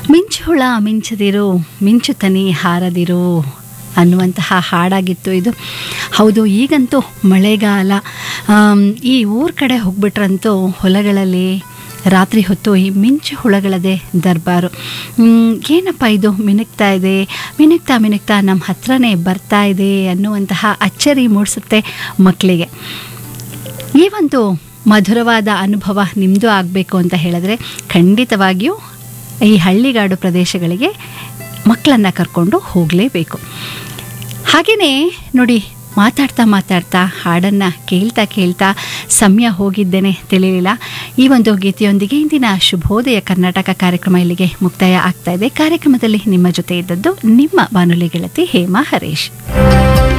ಮಿಂಚು ಹುಳ ಮಿಂಚದಿರು ಮಿಂಚುತನಿ ಹಾರದಿರು ಅನ್ನುವಂತಹ ಹಾಡಾಗಿತ್ತು ಇದು ಹೌದು ಈಗಂತೂ ಮಳೆಗಾಲ ಆಮ್, ಈ ಊರ ಕಡೆ ಹೋಗ್ಬಿಟ್ರಂತೂ ಹೊಲಗಳಲ್ಲಿ ರಾತ್ರಿ ಹೊತ್ತು ಈ ಮಿಂಚು ಹುಳಗಳದೇ ದರ್ಬಾರು ಮ್, ಏನಪ್ಪ ಇದು ಮಿನುಗ್ತಾ ಇದೆ ಮಿನುಗ್ತಾ ಮಿನುಗ್ತಾ ನಮ್ಮ ಹತ್ರನೇ ಬರ್ತಾ ಇದೆ ಅನ್ನುವಂತಹ ಅಚ್ಚರಿ ಮೂಡಿಸುತ್ತೆ ಮಕ್ಕಳಿಗೆ ಈ ಒಂದು ಮಧುರವಾದ ಅನುಭವ ನಿಮ್ಮದು ಆಗಬೇಕು ಅಂತ ಹೇಳಿದ್ರೆ ಖಂಡಿತವಾಗಿಯೂ ಈ ಹಳ್ಳಿಗಾಡು ಪ್ರದೇಶಗಳಿಗೆ ಮಕ್ಕಳನ್ನು ಕರ್ಕೊಂಡು ಹೋಗಲೇಬೇಕು ಹಾಗೆಯೇ ನೋಡಿ ಮಾತಾಡ್ತಾ ಮಾತಾಡ್ತಾ ಹಾಡನ್ನು ಕೇಳ್ತಾ ಕೇಳ್ತಾ ಸಮಯ ಹೋಗಿದ್ದೇನೆ ತಿಳಿಲಿಲ್ಲ ಈ ಒಂದು ಗೀತೆಯೊಂದಿಗೆ ಇಂದಿನ ಶುಭೋದಯ ಕರ್ನಾಟಕ ಕಾರ್ಯಕ್ರಮ ಇಲ್ಲಿಗೆ ಮುಕ್ತಾಯ ಆಗ್ತಾ ಇದೆ ಕಾರ್ಯಕ್ರಮದಲ್ಲಿ ನಿಮ್ಮ ಜೊತೆ ಇದ್ದದ್ದು ನಿಮ್ಮ ಬಾನುಲಿ ಗೆಳತಿ ಹೇಮಾ ಹರೀಶ್